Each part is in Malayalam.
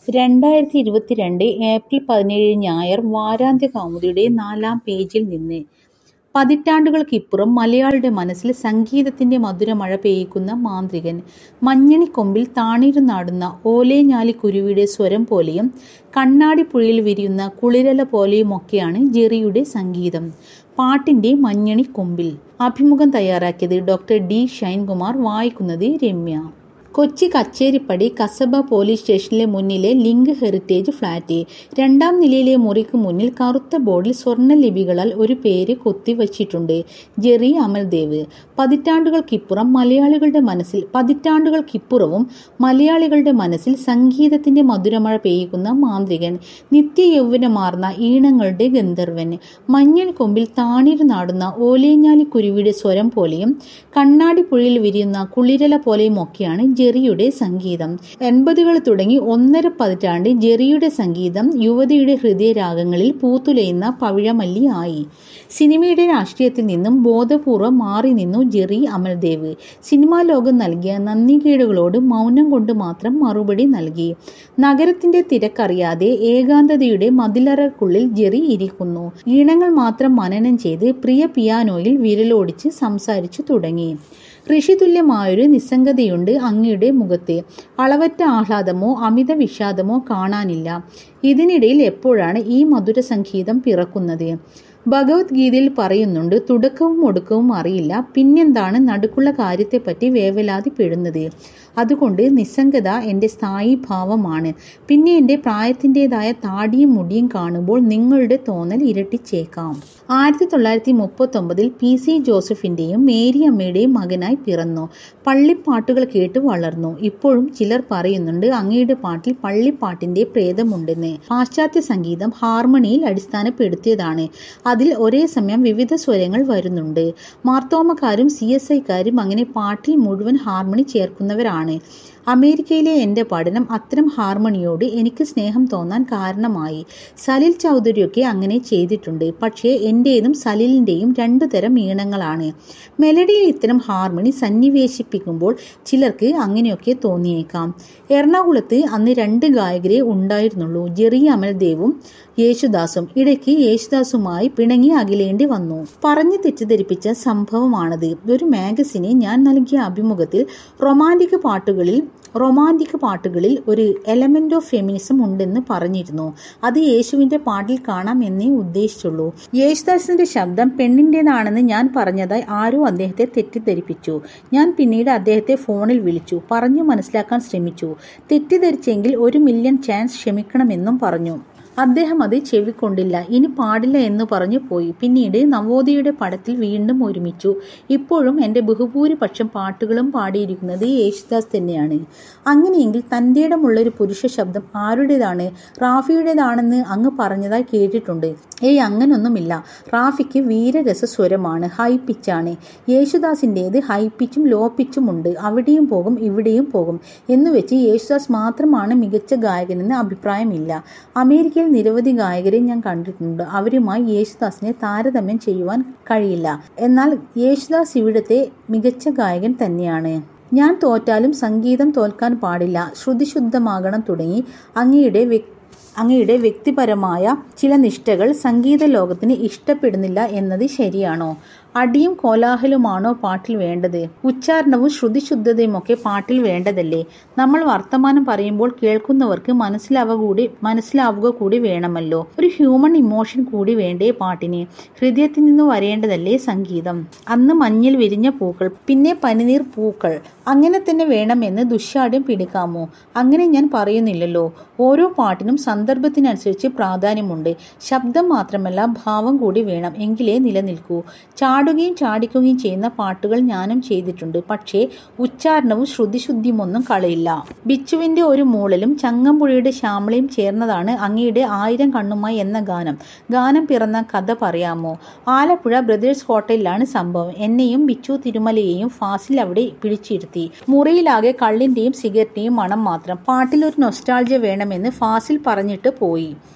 രണ്ടായിരത്തി ഇരുപത്തിരണ്ട് ഏപ്രിൽ പതിനേഴ് ഞായർ വാരാന്ത്യ കൗമുദിയുടെ നാലാം പേജിൽ നിന്ന് പതിറ്റാണ്ടുകൾക്കിപ്പുറം മലയാളിയുടെ മനസ്സിൽ സംഗീതത്തിന്റെ മധുരമഴ പെയ്യിക്കുന്ന മാന്ത്രികൻ മഞ്ഞണിക്കൊമ്പിൽ താണിരുന്നാടുന്ന ഓലേഞ്ഞാലിക്കുരുവിയുടെ സ്വരം പോലെയും കണ്ണാടിപ്പുഴയിൽ വിരിയുന്ന കുളിരല പോലെയുമൊക്കെയാണ് ജെറിയുടെ സംഗീതം പാട്ടിന്റെ മഞ്ഞണിക്കൊമ്പിൽ അഭിമുഖം തയ്യാറാക്കിയത് ഡോക്ടർ ഡി ഷൈൻകുമാർ വായിക്കുന്നത് രമ്യ കൊച്ചി കച്ചേരിപ്പടി കസബ പോലീസ് സ്റ്റേഷനിലെ മുന്നിലെ ലിങ്ക് ഹെറിറ്റേജ് ഫ്ളാറ്റ് രണ്ടാം നിലയിലെ മുറിക്ക് മുന്നിൽ കറുത്ത ബോർഡിൽ സ്വർണ്ണ ലിപികളാൽ ഒരു പേര് കൊത്തിവച്ചിട്ടുണ്ട് ജെറി അമൽദേവ് പതിറ്റാണ്ടുകൾക്കിപ്പുറം മലയാളികളുടെ മനസ്സിൽ പതിറ്റാണ്ടുകൾക്കിപ്പുറവും മലയാളികളുടെ മനസ്സിൽ സംഗീതത്തിന്റെ മധുരമഴ പെയ്യുന്ന മാന്ത്രികൻ നിത്യയൗവനമാർന്ന ഈണങ്ങളുടെ ഗന്ധർവൻ മഞ്ഞൾ കൊമ്പിൽ താണിരുന്നാടുന്ന ഓലേഞ്ഞാലി കുരുവിയുടെ സ്വരം പോലെയും കണ്ണാടിപ്പുഴയിൽ വിരിയുന്ന കുളിരല പോലെയുമൊക്കെയാണ് ജെറിയുടെ സംഗീതം എൺപതുകൾ തുടങ്ങി ഒന്നര പതിറ്റാണ്ട് ജെറിയുടെ സംഗീതം യുവതിയുടെ ഹൃദയരാഗങ്ങളിൽ പൂത്തുലയുന്ന പവിഴമല്ലി ആയി സിനിമയുടെ രാഷ്ട്രീയത്തിൽ നിന്നും ബോധപൂർവം മാറി നിന്നു ജെറി അമൽദേവ് സിനിമാ ലോകം നൽകിയ നന്ദികേടുകളോട് മൗനം കൊണ്ട് മാത്രം മറുപടി നൽകി നഗരത്തിന്റെ തിരക്കറിയാതെ ഏകാന്തതയുടെ മതിലറക്കുള്ളിൽ ജെറി ഇരിക്കുന്നു ഈണങ്ങൾ മാത്രം മനനം ചെയ്ത് പ്രിയ പിയാനോയിൽ വിരലോടിച്ച് സംസാരിച്ചു തുടങ്ങി ഋഷിതുല്യമായൊരു നിസ്സംഗതയുണ്ട് അങ്ങയുടെ മുഖത്ത് അളവറ്റ ആഹ്ലാദമോ അമിത വിഷാദമോ കാണാനില്ല ഇതിനിടയിൽ എപ്പോഴാണ് ഈ മധുര സംഗീതം പിറക്കുന്നത് ഭഗവത്ഗീതയിൽ പറയുന്നുണ്ട് തുടക്കവും ഒടുക്കവും അറിയില്ല പിന്നെന്താണ് നടുക്കുള്ള കാര്യത്തെപ്പറ്റി വേവലാതിപ്പെടുന്നത് അതുകൊണ്ട് നിസ്സംഗത എൻ്റെ സ്ഥായി ഭാവമാണ് പിന്നെ എൻ്റെ പ്രായത്തിൻ്റെതായ താടിയും മുടിയും കാണുമ്പോൾ നിങ്ങളുടെ തോന്നൽ ഇരട്ടിച്ചേക്കാം ആയിരത്തി തൊള്ളായിരത്തി മുപ്പത്തൊമ്പതിൽ പി സി ജോസഫിൻ്റെയും മേരി അമ്മയുടെയും മകനായി പിറന്നു പള്ളിപ്പാട്ടുകൾ കേട്ട് വളർന്നു ഇപ്പോഴും ചിലർ പറയുന്നുണ്ട് അങ്ങയുടെ പാട്ടിൽ പള്ളിപ്പാട്ടിൻ്റെ പ്രേതമുണ്ടെന്ന് പാശ്ചാത്യ സംഗീതം ഹാർമണിയിൽ അടിസ്ഥാനപ്പെടുത്തിയതാണ് അതിൽ ഒരേ സമയം വിവിധ സ്വരങ്ങൾ വരുന്നുണ്ട് മാർത്തോമക്കാരും സി എസ് ഐക്കാരും അങ്ങനെ പാട്ടിൽ മുഴുവൻ ഹാർമണി ചേർക്കുന്നവരാണ് അമേരിക്കയിലെ എൻ്റെ പഠനം അത്തരം ഹാർമണിയോട് എനിക്ക് സ്നേഹം തോന്നാൻ കാരണമായി സലിൽ ചൗധരിയൊക്കെ അങ്ങനെ ചെയ്തിട്ടുണ്ട് പക്ഷേ എൻ്റേതും സലിലിൻ്റെയും രണ്ടു തരം ഈണങ്ങളാണ് മെലഡിയിൽ ഇത്തരം ഹാർമണി സന്നിവേശിപ്പിക്കുമ്പോൾ ചിലർക്ക് അങ്ങനെയൊക്കെ തോന്നിയേക്കാം എറണാകുളത്ത് അന്ന് രണ്ട് ഗായകരെ ഉണ്ടായിരുന്നുള്ളൂ ജെറി അമൽദേവും യേശുദാസും ഇടയ്ക്ക് യേശുദാസുമായി പിണങ്ങി അകലേണ്ടി വന്നു പറഞ്ഞു തെറ്റിദ്ധരിപ്പിച്ച സംഭവമാണത് ഒരു മാഗസിനെ ഞാൻ നൽകിയ അഭിമുഖത്തിൽ റൊമാൻറ്റിക് പാട്ടുകളിൽ റൊമാൻറ്റിക് പാട്ടുകളിൽ ഒരു എലമെന്റ് ഓഫ് ഫെമിനിസം ഉണ്ടെന്ന് പറഞ്ഞിരുന്നു അത് യേശുവിന്റെ പാട്ടിൽ കാണാം എന്നേ ഉദ്ദേശിച്ചുള്ളൂ യേശുദാസിന്റെ ശബ്ദം പെണ്ണിൻ്റെതാണെന്ന് ഞാൻ പറഞ്ഞതായി ആരോ അദ്ദേഹത്തെ തെറ്റിദ്ധരിപ്പിച്ചു ഞാൻ പിന്നീട് അദ്ദേഹത്തെ ഫോണിൽ വിളിച്ചു പറഞ്ഞു മനസ്സിലാക്കാൻ ശ്രമിച്ചു തെറ്റിദ്ധരിച്ചെങ്കിൽ ഒരു മില്യൺ ചാൻസ് ക്ഷമിക്കണമെന്നും പറഞ്ഞു അദ്ദേഹം അത് ചെവിക്കൊണ്ടില്ല ഇനി പാടില്ല എന്ന് പറഞ്ഞു പോയി പിന്നീട് നവോദയയുടെ പടത്തിൽ വീണ്ടും ഒരുമിച്ചു ഇപ്പോഴും എൻ്റെ ബഹുഭൂരിപക്ഷം പാട്ടുകളും പാടിയിരിക്കുന്നത് യേശുദാസ് തന്നെയാണ് അങ്ങനെയെങ്കിൽ തൻ്റെ ഇടമുള്ളൊരു പുരുഷ ശബ്ദം ആരുടേതാണ് റാഫിയുടേതാണെന്ന് അങ്ങ് പറഞ്ഞതായി കേട്ടിട്ടുണ്ട് ഏയ് അങ്ങനൊന്നുമില്ല റാഫിക്ക് വീരരസസ്വരമാണ് ഹൈ പിച്ചാണ് യേശുദാസിൻ്റേത് ഹൈ പിച്ചും ലോ പിച്ചും ഉണ്ട് അവിടെയും പോകും ഇവിടെയും പോകും എന്നുവെച്ച് യേശുദാസ് മാത്രമാണ് മികച്ച ഗായകനെന്ന് അഭിപ്രായമില്ല അമേരിക്കയിൽ നിരവധി ഗായകരെ ഞാൻ കണ്ടിട്ടുണ്ട് അവരുമായി യേശുദാസിനെ താരതമ്യം ചെയ്യുവാൻ കഴിയില്ല എന്നാൽ യേശുദാസ് ഇവിടുത്തെ മികച്ച ഗായകൻ തന്നെയാണ് ഞാൻ തോറ്റാലും സംഗീതം തോൽക്കാൻ പാടില്ല ശ്രുതിശുദ്ധമാകണം തുടങ്ങി അങ്ങയുടെ അങ്ങയുടെ വ്യക്തിപരമായ ചില നിഷ്ഠകൾ സംഗീത ലോകത്തിന് ഇഷ്ടപ്പെടുന്നില്ല എന്നത് ശരിയാണോ അടിയും കോലാഹലവുമാണോ പാട്ടിൽ വേണ്ടത് ഉച്ചാരണവും ശ്രുതിശുദ്ധതയുമൊക്കെ പാട്ടിൽ വേണ്ടതല്ലേ നമ്മൾ വർത്തമാനം പറയുമ്പോൾ കേൾക്കുന്നവർക്ക് മനസ്സിലാവുക കൂടി മനസ്സിലാവുക കൂടി വേണമല്ലോ ഒരു ഹ്യൂമൻ ഇമോഷൻ കൂടി വേണ്ടേ പാട്ടിന് ഹൃദയത്തിൽ നിന്ന് വരേണ്ടതല്ലേ സംഗീതം അന്ന് മഞ്ഞിൽ വിരിഞ്ഞ പൂക്കൾ പിന്നെ പനിനീർ പൂക്കൾ അങ്ങനെ തന്നെ വേണമെന്ന് ദുശ്ശാഠ്യം പിടിക്കാമോ അങ്ങനെ ഞാൻ പറയുന്നില്ലല്ലോ ഓരോ പാട്ടിനും സന്ദർഭത്തിനനുസരിച്ച് പ്രാധാന്യമുണ്ട് ശബ്ദം മാത്രമല്ല ഭാവം കൂടി വേണം എങ്കിലേ നിലനിൽക്കൂ ചാടുകയും ചാടിക്കുകയും ചെയ്യുന്ന പാട്ടുകൾ ഞാനും ചെയ്തിട്ടുണ്ട് പക്ഷേ ഉച്ചാരണവും ശ്രുതിശുദ്ധിയുമൊന്നും കളയില്ല ബിച്ചുവിന്റെ ഒരു മൂളലും ചങ്ങമ്പുഴയുടെ ശ്യാമളയും ചേർന്നതാണ് അങ്ങയുടെ ആയിരം കണ്ണുമായി എന്ന ഗാനം ഗാനം പിറന്ന കഥ പറയാമോ ആലപ്പുഴ ബ്രദേഴ്സ് ഹോട്ടലിലാണ് സംഭവം എന്നെയും ബിച്ചു തിരുമലയെയും ഫാസിൽ അവിടെ പിടിച്ചിരുത്തി മുറിയിലാകെ കള്ളിന്റെയും സിഗരറ്റിന്റെയും മണം മാത്രം പാട്ടിൽ ഒരു നൊസ്റ്റാൾജ വേണമെന്ന് ഫാസിൽ പറഞ്ഞിട്ട് പോയി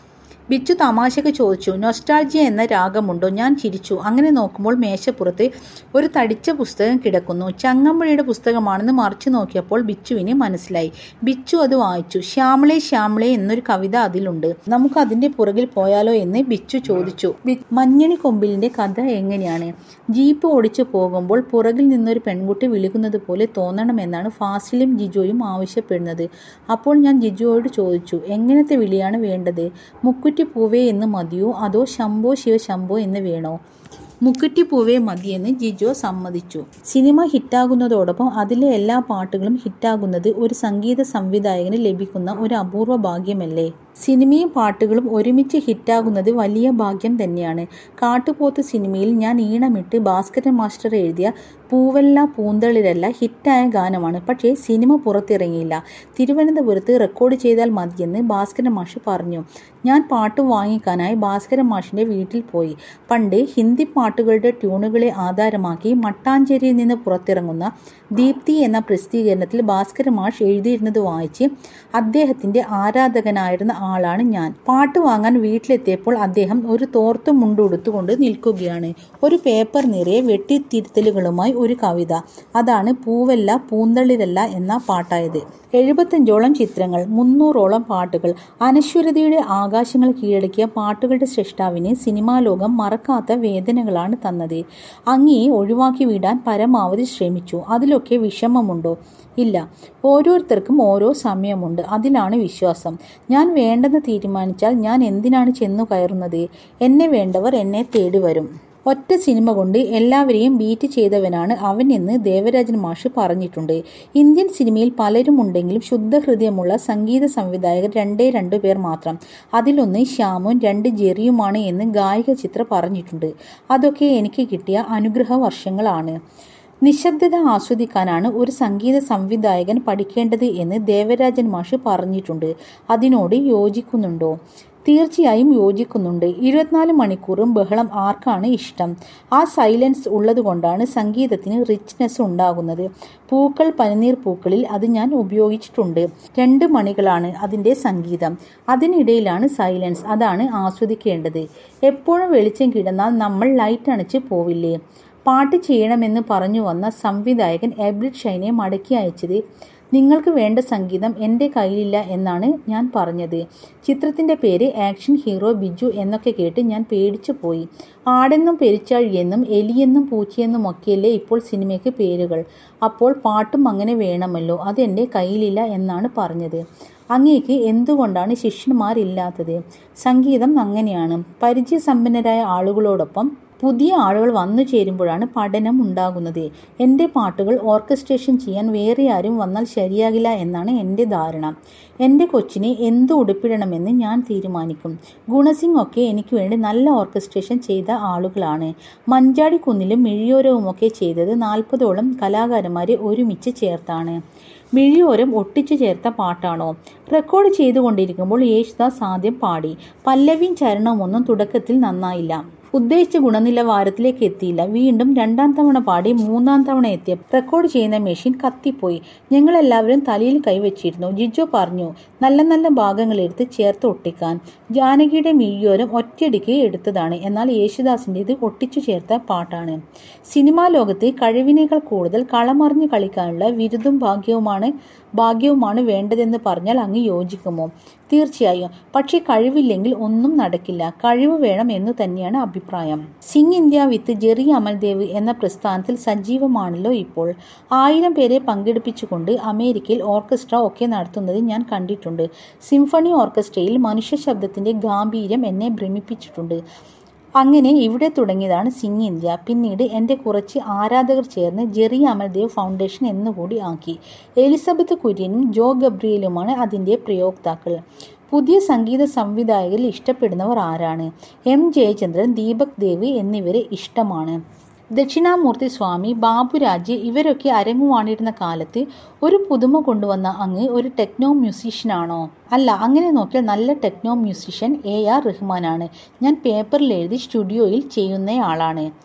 ബിച്ചു തമാശയ്ക്ക് ചോദിച്ചു നൊസ്റ്റാൾജിയ എന്ന രാഗമുണ്ടോ ഞാൻ ചിരിച്ചു അങ്ങനെ നോക്കുമ്പോൾ മേശപ്പുറത്ത് ഒരു തടിച്ച പുസ്തകം കിടക്കുന്നു ചങ്ങമ്പുഴയുടെ പുസ്തകമാണെന്ന് മറിച്ചു നോക്കിയപ്പോൾ ബിച്ചുവിന് മനസ്സിലായി ബിച്ചു അത് വായിച്ചു ശ്യാമളെ ശ്യാമളെ എന്നൊരു കവിത അതിലുണ്ട് നമുക്ക് അതിന്റെ പുറകിൽ പോയാലോ എന്ന് ബിച്ചു ചോദിച്ചു മഞ്ഞണി കൊമ്പിലിന്റെ കഥ എങ്ങനെയാണ് ജീപ്പ് ഓടിച്ചു പോകുമ്പോൾ പുറകിൽ നിന്നൊരു പെൺകുട്ടി വിളിക്കുന്നത് പോലെ തോന്നണമെന്നാണ് ഫാസിലും ജിജോയും ആവശ്യപ്പെടുന്നത് അപ്പോൾ ഞാൻ ജിജോയോട് ചോദിച്ചു എങ്ങനത്തെ വിളിയാണ് വേണ്ടത് മുക്കുറ്റി പൂവേ എന്ന് മതിയോ അതോ ശംഭോ ശിവശംഭോ എന്ന് വേണോ മുക്കുറ്റി പൂവേ മതിയെന്ന് ജിജോ സമ്മതിച്ചു സിനിമ ഹിറ്റാകുന്നതോടൊപ്പം അതിലെ എല്ലാ പാട്ടുകളും ഹിറ്റാകുന്നത് ഒരു സംഗീത സംവിധായകന് ലഭിക്കുന്ന ഒരു അപൂർവ ഭാഗ്യമല്ലേ സിനിമയും പാട്ടുകളും ഒരുമിച്ച് ഹിറ്റാകുന്നത് വലിയ ഭാഗ്യം തന്നെയാണ് കാട്ടുപോത്ത് സിനിമയിൽ ഞാൻ ഈണമിട്ട് ഭാസ്കരൻ മാസ്റ്റർ എഴുതിയ പൂവല്ല പൂന്തളിരല്ല ഹിറ്റായ ഗാനമാണ് പക്ഷേ സിനിമ പുറത്തിറങ്ങിയില്ല തിരുവനന്തപുരത്ത് റെക്കോർഡ് ചെയ്താൽ മതിയെന്ന് ഭാസ്കരൻ മാഷ് പറഞ്ഞു ഞാൻ പാട്ട് വാങ്ങിക്കാനായി ഭാസ്കരൻ മാഷിന്റെ വീട്ടിൽ പോയി പണ്ട് ഹിന്ദി പാട്ടുകളുടെ ട്യൂണുകളെ ആധാരമാക്കി മട്ടാഞ്ചേരിയിൽ നിന്ന് പുറത്തിറങ്ങുന്ന ദീപ്തി എന്ന പ്രസിദ്ധീകരണത്തിൽ ഭാസ്കര മാഷ് എഴുതിയിരുന്നത് വായിച്ച് അദ്ദേഹത്തിന്റെ ആരാധകനായിരുന്ന ആളാണ് ഞാൻ പാട്ട് വാങ്ങാൻ വീട്ടിലെത്തിയപ്പോൾ അദ്ദേഹം ഒരു തോർത്തു മുണ്ടുടുത്തുകൊണ്ട് നിൽക്കുകയാണ് ഒരു പേപ്പർ നിറയെ വെട്ടിത്തിരുത്തലുകളുമായി ഒരു കവിത അതാണ് പൂവല്ല പൂന്തളിരല്ല എന്ന പാട്ടായത് എഴുപത്തഞ്ചോളം ചിത്രങ്ങൾ മുന്നൂറോളം പാട്ടുകൾ അനശ്വരതയുടെ ആകാശങ്ങൾ കീഴടക്കിയ പാട്ടുകളുടെ സൃഷ്ടാവിന് സിനിമാ ലോകം മറക്കാത്ത വേദനകളാണ് തന്നത് അങ്ങയെ ഒഴിവാക്കി വിടാൻ പരമാവധി ശ്രമിച്ചു അതിലൊക്കെ വിഷമമുണ്ടോ ഇല്ല ഓരോരുത്തർക്കും ഓരോ സമയമുണ്ട് അതിലാണ് വിശ്വാസം ഞാൻ വേണ്ടെന്ന് തീരുമാനിച്ചാൽ ഞാൻ എന്തിനാണ് ചെന്നു കയറുന്നത് എന്നെ വേണ്ടവർ എന്നെ തേടി വരും ഒറ്റ സിനിമ കൊണ്ട് എല്ലാവരെയും ബീറ്റ് ചെയ്തവനാണ് അവൻ എന്ന് ദേവരാജൻ മാഷ് പറഞ്ഞിട്ടുണ്ട് ഇന്ത്യൻ സിനിമയിൽ പലരും ഉണ്ടെങ്കിലും ശുദ്ധഹൃദയമുള്ള സംഗീത സംവിധായകർ രണ്ടേ രണ്ടു പേർ മാത്രം അതിലൊന്ന് ശ്യാമും രണ്ട് ജെറിയുമാണ് എന്ന് ഗായിക ചിത്ര പറഞ്ഞിട്ടുണ്ട് അതൊക്കെ എനിക്ക് കിട്ടിയ അനുഗ്രഹ വർഷങ്ങളാണ് നിശബ്ദത ആസ്വദിക്കാനാണ് ഒരു സംഗീത സംവിധായകൻ പഠിക്കേണ്ടത് എന്ന് ദേവരാജൻ മാഷ് പറഞ്ഞിട്ടുണ്ട് അതിനോട് യോജിക്കുന്നുണ്ടോ തീർച്ചയായും യോജിക്കുന്നുണ്ട് ഇരുപത്തിനാല് മണിക്കൂറും ബഹളം ആർക്കാണ് ഇഷ്ടം ആ സൈലൻസ് ഉള്ളതുകൊണ്ടാണ് സംഗീതത്തിന് റിച്ച്നെസ് ഉണ്ടാകുന്നത് പൂക്കൾ പനിനീർ പൂക്കളിൽ അത് ഞാൻ ഉപയോഗിച്ചിട്ടുണ്ട് രണ്ട് മണികളാണ് അതിൻ്റെ സംഗീതം അതിനിടയിലാണ് സൈലൻസ് അതാണ് ആസ്വദിക്കേണ്ടത് എപ്പോഴും വെളിച്ചം കിടന്നാൽ നമ്മൾ ലൈറ്റ് അണച്ച് പോവില്ലേ പാട്ട് ചെയ്യണമെന്ന് പറഞ്ഞു വന്ന സംവിധായകൻ എബ്രിഡ് ഷൈനെ മടക്കി അയച്ചത് നിങ്ങൾക്ക് വേണ്ട സംഗീതം എൻ്റെ കയ്യിലില്ല എന്നാണ് ഞാൻ പറഞ്ഞത് ചിത്രത്തിൻ്റെ പേര് ആക്ഷൻ ഹീറോ ബിജു എന്നൊക്കെ കേട്ട് ഞാൻ പേടിച്ചു പോയി ആടെന്നും പെരിച്ചാഴിയെന്നും എലിയെന്നും പൂച്ചയെന്നും ഒക്കെയല്ലേ ഇപ്പോൾ സിനിമയ്ക്ക് പേരുകൾ അപ്പോൾ പാട്ടും അങ്ങനെ വേണമല്ലോ അത് എൻ്റെ കയ്യിലില്ല എന്നാണ് പറഞ്ഞത് അങ്ങേക്ക് എന്തുകൊണ്ടാണ് ശിഷ്യന്മാരില്ലാത്തത് സംഗീതം അങ്ങനെയാണ് പരിചയസമ്പന്നരായ ആളുകളോടൊപ്പം പുതിയ ആളുകൾ വന്നു ചേരുമ്പോഴാണ് പഠനം ഉണ്ടാകുന്നത് എൻ്റെ പാട്ടുകൾ ഓർക്കസ്ട്രേഷൻ ചെയ്യാൻ വേറെ ആരും വന്നാൽ ശരിയാകില്ല എന്നാണ് എൻ്റെ ധാരണ എൻ്റെ കൊച്ചിനെ എന്ത് ഉടുപ്പിടണമെന്ന് ഞാൻ തീരുമാനിക്കും ഗുണസിംഗ് ഒക്കെ എനിക്ക് വേണ്ടി നല്ല ഓർക്കസ്ട്രേഷൻ ചെയ്ത ആളുകളാണ് മഞ്ചാടി കുന്നിലും മിഴിയോരവുമൊക്കെ ചെയ്തത് നാൽപ്പതോളം കലാകാരന്മാരെ ഒരുമിച്ച് ചേർത്താണ് മിഴിയോരം ഒട്ടിച്ചു ചേർത്ത പാട്ടാണോ റെക്കോർഡ് ചെയ്തുകൊണ്ടിരിക്കുമ്പോൾ യേശുദാസ് ആദ്യം പാടി പല്ലവിയും ചരണമൊന്നും തുടക്കത്തിൽ നന്നായില്ല ഉദ്ദേശിച്ച ഗുണനിലവാരത്തിലേക്ക് എത്തിയില്ല വീണ്ടും രണ്ടാം തവണ പാടി മൂന്നാം തവണ എത്തിയ റെക്കോർഡ് ചെയ്യുന്ന മെഷീൻ കത്തിപ്പോയി ഞങ്ങളെല്ലാവരും തലയിൽ കൈവച്ചിരുന്നു ജിജോ പറഞ്ഞു നല്ല നല്ല ഭാഗങ്ങൾ എടുത്ത് ചേർത്ത് ഒട്ടിക്കാൻ ജാനകിയുടെ മിഴിയോരം ഒറ്റയടിക്ക് എടുത്തതാണ് എന്നാൽ യേശുദാസിൻ്റെത് ഒട്ടിച്ചു ചേർത്ത പാട്ടാണ് സിനിമാ ലോകത്ത് കഴിവിനേക്കാൾ കൂടുതൽ കളമറിഞ്ഞ് കളിക്കാനുള്ള വിരുദ്ധം ഭാഗ്യവുമാണ് ഭാഗ്യവുമാണ് വേണ്ടതെന്ന് പറഞ്ഞാൽ അങ്ങ് യോജിക്കുമോ തീർച്ചയായും പക്ഷേ കഴിവില്ലെങ്കിൽ ഒന്നും നടക്കില്ല കഴിവ് വേണം എന്നു തന്നെയാണ് അഭിപ്രായം sing India with Jerry Amaldev എന്ന പ്രസ്ഥാനത്തിൽ സജീവമാണല്ലോ ഇപ്പോൾ ആയിരം പേരെ പങ്കെടുപ്പിച്ചുകൊണ്ട് അമേരിക്കയിൽ ഓർക്കസ്ട്ര ഒക്കെ നടത്തുന്നത് ഞാൻ കണ്ടിട്ടുണ്ട് സിംഫണി ഓർക്കസ്ട്രയിൽ മനുഷ്യ ശബ്ദത്തിന്റെ ഗാംഭീര്യം എന്നെ ഭ്രമിപ്പിച്ചിട്ടുണ്ട് അങ്ങനെ ഇവിടെ തുടങ്ങിയതാണ് സിംഗ് ഇന്ത്യ പിന്നീട് എൻ്റെ കുറച്ച് ആരാധകർ ചേർന്ന് ജെറി അമൽദേവ് ഫൗണ്ടേഷൻ എന്നുകൂടി ആക്കി എലിസബത്ത് കുര്യനും ജോ ഗബ്രിയലുമാണ് അതിൻ്റെ പ്രയോക്താക്കൾ പുതിയ സംഗീത സംവിധായകരിൽ ഇഷ്ടപ്പെടുന്നവർ ആരാണ് എം ജയചന്ദ്രൻ ദീപക് ദേവ് എന്നിവരെ ഇഷ്ടമാണ് ദക്ഷിണാമൂർത്തി സ്വാമി ബാബുരാജ് ഇവരൊക്കെ അരങ്ങുവാണിരുന്ന കാലത്ത് ഒരു പുതുമ കൊണ്ടുവന്ന അങ്ങ് ഒരു ടെക്നോ മ്യൂസീഷ്യനാണോ അല്ല അങ്ങനെ നോക്കിയാൽ നല്ല ടെക്നോ മ്യൂസീഷ്യൻ എ ആർ റഹ്മാനാണ് ഞാൻ പേപ്പറിൽ എഴുതി സ്റ്റുഡിയോയിൽ ചെയ്യുന്നയാളാണ്